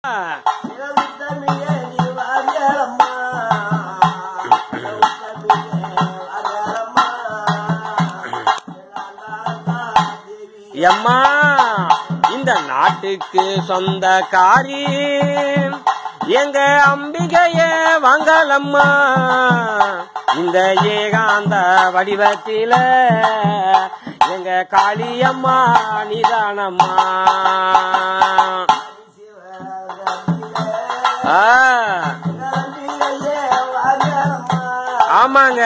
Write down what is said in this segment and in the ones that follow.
எம்மா இந்த நாட்டுக்கு சொந்தக்காரி எங்க அம்பிகைய வாங்கலம்மா இந்த ஏகாந்த வடிவத்தில எங்க காளியம்மா நிதானம்மா ஆ, ஆமாங்க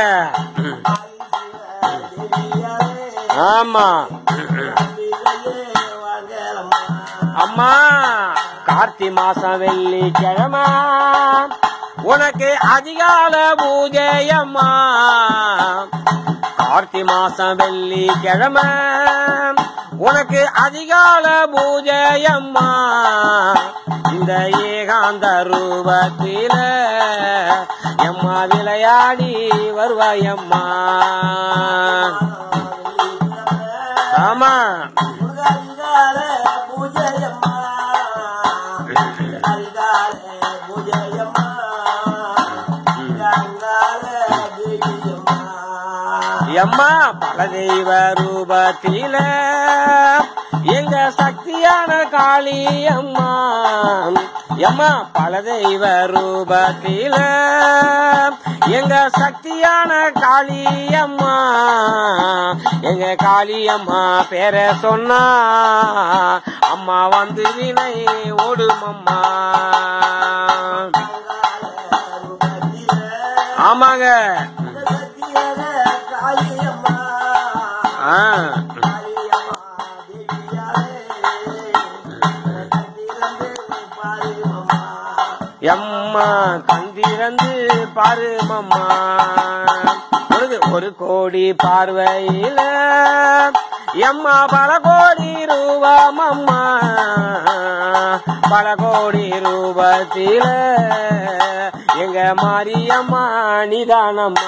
ஆமா அம்மா கார்த்தி மாசம் வெள்ளிக்கிழமை உனக்கு அதிகால பூஜையம்மா கார்த்தி மாசம் வெள்ளிக்கிழமை உனக்கு அதிகால பூஜையம்மா இந்த ஏகாந்த ரூபத்தில எம்மா விளையாடி வருவாயம்மா ஆமா எம்மா பல தெய்வ ரூபத்தில எங்க சக்தியான காளி அம்மா எம்மா பல தெய்வ ரூபத்தில எங்க சக்தியான காளி அம்மா எங்க காளி அம்மா பேர சொன்னா அம்மா வந்து வினை ஓடுமம்மா ஆமாங்க ஆ எம்மா கந்திரந்து பாரு மம்மா ஒரு ஒரு கோடி பார்வையில எம்மா பல கோடி ரூபம் அம்மா பல கோடி ரூபத்தில எங்க மாரியம்மா நிதானம்மா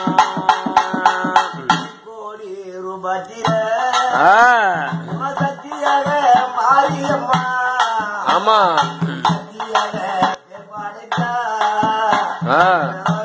கோடி ரூபாத்தில ஆ, சக்தியாக மாரியம்மா ஆமா சக்தியாக பெருமாளைக்கா ஆ